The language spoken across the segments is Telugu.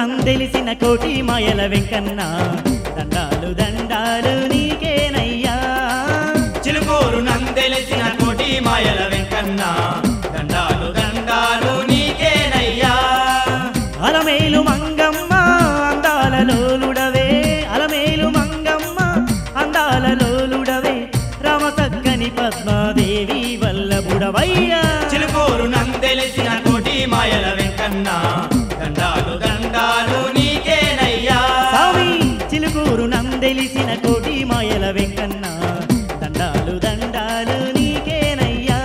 నందెలిసిన కోటి మాయల వెంకన్న దండాలు దండాలు నీకేనయ్యా చిలుకూరు నందెలిసిన కోటి మాయల వెంకన్న దండాలు దండాలు నీకేనయ్యా అలమేలు మంగమ్మ అందాల లోలుడవే అలమేలు మంగమ్మ అందాల లోలుడవే రామసక్కని పద్మాదేవి వల్లభుడవయ్యా చిలుకూరు నందెలిసిన కోటి మాయల వెంకన్న దండాలు దండాలు నీకేనయ్యా స్వామి చిలుకూరు నందెలిసిన కోటి మాయల వెంకన్న దండాలు దండాలు నీకేనయ్యా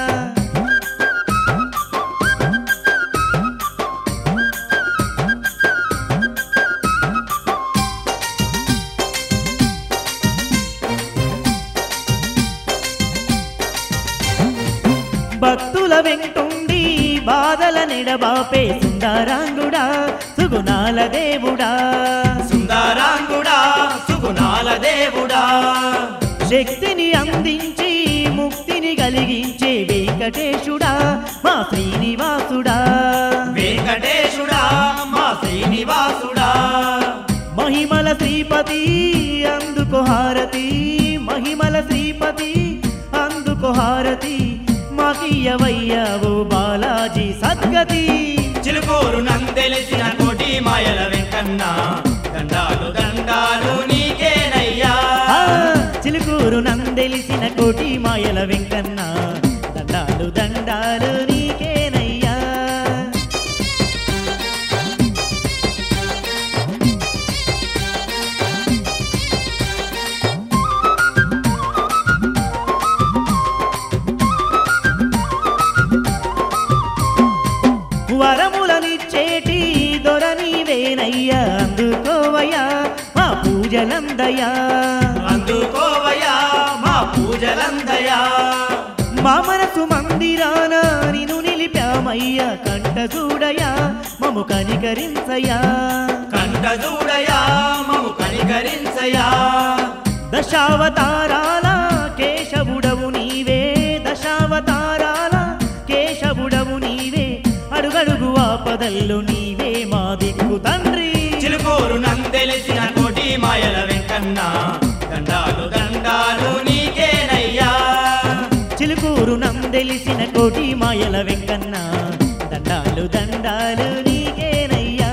భక్తుల వెంటుండి బాధల నెడబాపే సుందరాంగుడా సుగుణాల దేవుడా సుందరాంగుడా సుగుణాల దేవుడా శక్తిని అందించి ముక్తిని కలిగించే వెంకటేశుడా మా శ్రీనివాసుడా వెంకటేశుడా మా శ్రీనివాసుడా మహిమల శ్రీపతి అందుకు హారతి మహిమల శ్రీపతి అందుకు హారతి మాకియవయ్యావు బాలాజీ సద్గతి చిలుకూరు నందెలిసిన కోటి మాయల వెంకన్న దండాలు దండాలు నీకేనయ్యా ఆ, చిలుకూరు నందెలిసిన కోటి మాయల వెంకన్న దండాలు దండాలు నీకేనయ్యా వరములనిచ్చేటి దొర నీవేనయ్యా అందుకోవయ్యా మా పూజలందయ్యా అందుకోవయ్యా మా పూజలందయా మా మనసు మందిరాన నిన్ను నిలిపామయ్యా కంట చూడయా మము కనికరించయ్యా కంట చూడయా మము కనికరించయా దశావతారాల కేశవుడవు నీవే దశావతారాల కేశవుడవు నీవే అడుగడుగు ఆపదల్లు నీవే మా దిక్కు తండ్రి చిలుకూరు నందెలిసిన కోటి మాయల వెంకన్న దండాలు దండాలు నీకేనయ్యా చిలుకూరు నందెలిసిన కోటి మాయల వెంకన్న దండాలు దండాలు నీకేనయ్యా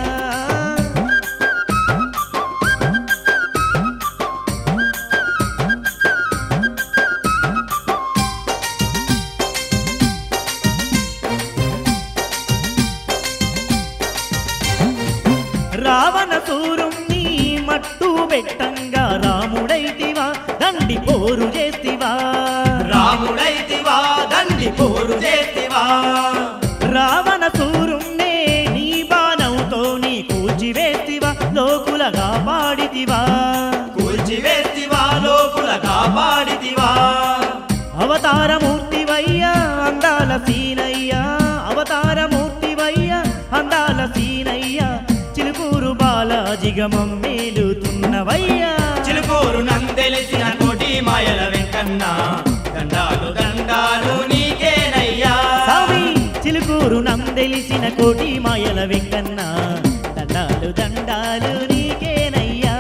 రావణ సూరుణ్ణి మట్టు పెట్టంగా రాముడైతివా దండి పోరు చేస్తివా రాముడైతివా దండి పోరు చేతివా రావణ సూరుణ్ణే నీ బాణంతో నీ కూల్చివేస్తివా లోకులగా పాడితివా కూల్చివేస్తివా లోకుల కాపాడితివా అవతారమూర్తివయ్యా అందాల సీనయ్యా అవతారమూర్తివయ్యా అందాల సీనయ్యా చిలుకూరు బాలాజిగ మమ్మేలుతున్నవయ్యా చిలుకూరు నందెలిసిన కోటి మాయల వెంకన్న దండాలు దండాలు నీకేనయ్యా స్వామి చిలుకూరు నందెలిసిన కోటి మాయల వెంకన్న దండాలు దండాలు నీకేనయ్యా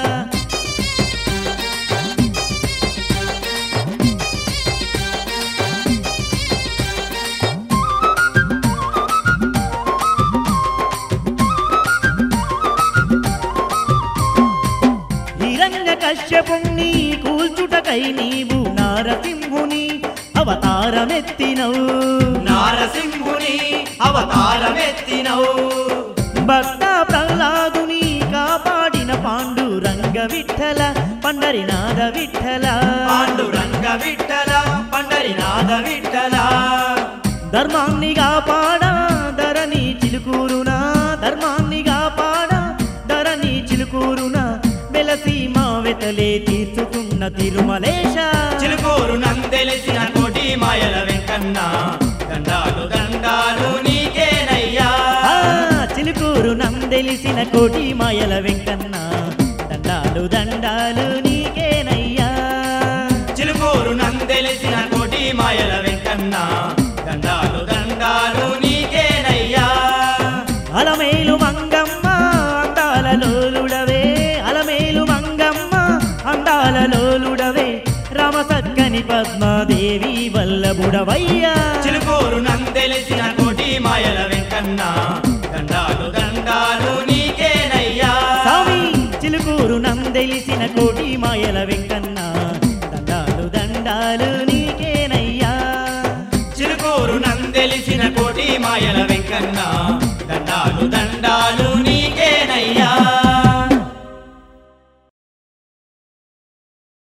హిరణ్య కశ్యపుణ్ణి కూల్చుటకై నీవు నారసింహుని అవతారమెత్తినవు నారసింహుని అవతారమెత్తినవు భక్త ప్రహ్లాదుని కాపాడిన పాండురంగ విఠల పండరినాథ విఠల పాండురంగ విఠల పండరినాథ విఠల ధర్మాన్ని కాపాడా ధరణి చిలుకూరునా ధర్మాన్ని కాపాడా ధరణి చిలుకూరునా వెలసి మా వెతలే తీర్చుతున్న తిరుమలేశ చిలుకూరు నందెలిసిన కోటి మాయల వెంకన్న దండాలు దండాలు నీకేనయ్యా ఆ, చిలుకూరు నందెలిసిన కోటి మాయల వెంకన్న దండాలు దండాలు నీకేనయ్యా చిలుకూరు నందెలిసిన కోటి మాయల వెంకన్న దండాలు దండాలు నీకేనయ్యా అలమేలు మంగమ్మ తల్లి పద్మాదేవి వల్లభుడవయ్యా చిలుకూరు నందెలిసిన కోటి మాయల వెంకన్న దండాలు దండాలు నీకేనయ్యా స్వామి చిలుకూరు నందెలిసిన కోటి మాయల వెంకన్న